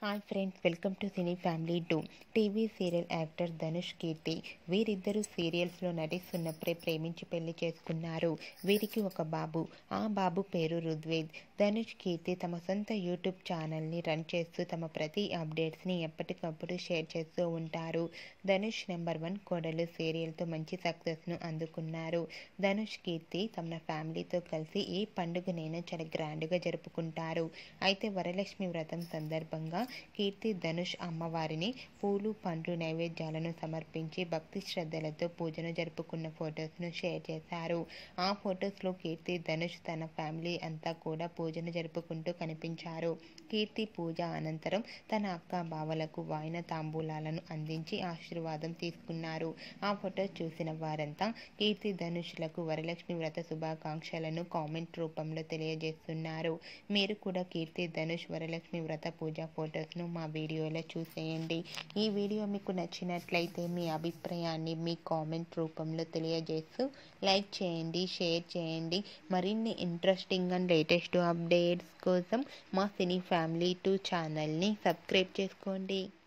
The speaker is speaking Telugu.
hi friends welcome to cine family two TV serial actor Dhanush Keerthi వీరిద్దరూ సీరియల్స్లో నటిస్తున్నప్పుడే ప్రేమించి పెళ్లి చేసుకున్నారు వీరికి ఒక బాబు ఆ బాబు పేరు రుద్వేద్ ధనుష్ కీర్తి తమ సొంత యూట్యూబ్ ఛానల్ని రన్ చేస్తూ తమ ప్రతి అప్డేట్స్ని ఎప్పటికప్పుడు షేర్ చేస్తూ ఉంటారు ధనుష్ నెంబర్ వన్ కోడలు సీరియల్తో మంచి సక్సెస్ను అందుకున్నారు ధనుష్ కీర్తి తమ ఫ్యామిలీతో కలిసి ఈ పండుగనైనా చాలా గ్రాండ్గా జరుపుకుంటారు అయితే వరలక్ష్మి వ్రతం సందర్భంగా కీర్తి ధనుష్ అమ్మవారిని పూలు పండ్లు నైవేద్యాలను సమర్పించి భక్తి శ్రద్ధలతో పూజను జరుపుకున్న ఫొటోస్ను షేర్ చేశారు ఆ ఫొటోస్లో కీర్తి ధనుష్ తన ఫ్యామిలీ అంతా కూడా పూజను జరుపుకుంటూ కనిపించారు కీర్తి పూజ అనంతరం తన అక్క బావలకు వాయిన తాంబూలాలను అందించి ఆశీర్వాదం తీసుకున్నారు ఆ ఫొటోస్ చూసిన వారంతా కీర్తి ధనుష్లకు వరలక్ష్మి వ్రత శుభాకాంక్షలను కామెంట్ రూపంలో తెలియజేస్తున్నారు మీరు కూడా కీర్తి ధనుష్ వరలక్ష్మి వ్రత పూజ ఫొటోస్ను మా వీడియోలో చూసేయండి ఈ వీడియో మీకు నచ్చినట్లయితే మీ అభిప్రాయాన్ని మీ కామెంట్ రూపంలో తెలియజేస్తూ లైక్ చేయండి షేర్ చేయండి మరిన్ని ఇంట్రెస్టింగ్ అండ్ లేటెస్ట్ అప్డేట్స్ కోసం మా సినీ ఫ్యామిలీ టూ ఛానల్ని సబ్స్క్రైబ్ చేసుకోండి